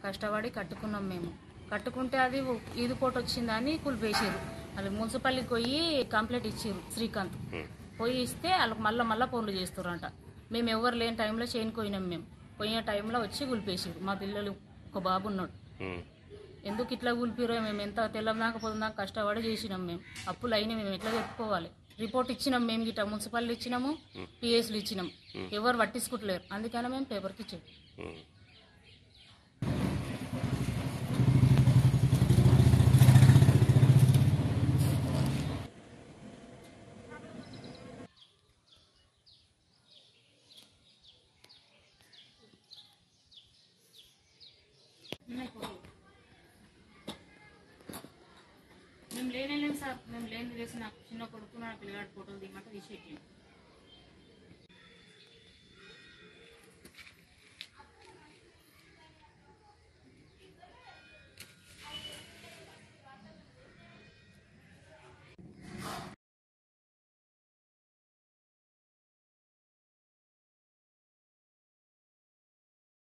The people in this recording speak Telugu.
కష్టపడి కట్టుకున్నాం మేము కట్టుకుంటే అది ఈదు కోట వచ్చిందని కూలిపేసారు అది మున్సిపాలిటీకి పోయి కంప్లైంట్ ఇచ్చారు శ్రీకాంత్ పోయి ఇస్తే వాళ్ళకి మళ్ళీ మళ్ళీ ఫోన్లు చేస్తారంట మేము ఎవరు లేని టైంలో చేయని పోయినాం మేము పోయిన టైంలో వచ్చి కూలిపేసారు మా పిల్లలు ఒక బాబు ఉన్నాడు ఉమ్. ఎందుకు ఇట్లా కూలిపిరో మేము ఎంత తెల్లందాక పొద్దుదాకా కష్టపడి చేసినాం మేము అప్పులు అయినా మేము ఎట్లా చెప్పుకోవాలి రిపోర్ట్ ఇచ్చినాం మేము గిట్ట మున్సిపాలిటీ ఇచ్చినాము పిఎస్లు ఇచ్చినాం ఎవరు పట్టించుకుంటలేరు అందుకనే మేము పేపర్కి ఇచ్చాం ఉమ్. మేము లేనే లేము సార్ మేము లేని చేసి నాకు చిన్న కొడుకు నా పిల్లగాడి ఫోటోలు దిగమంటే తీసేటి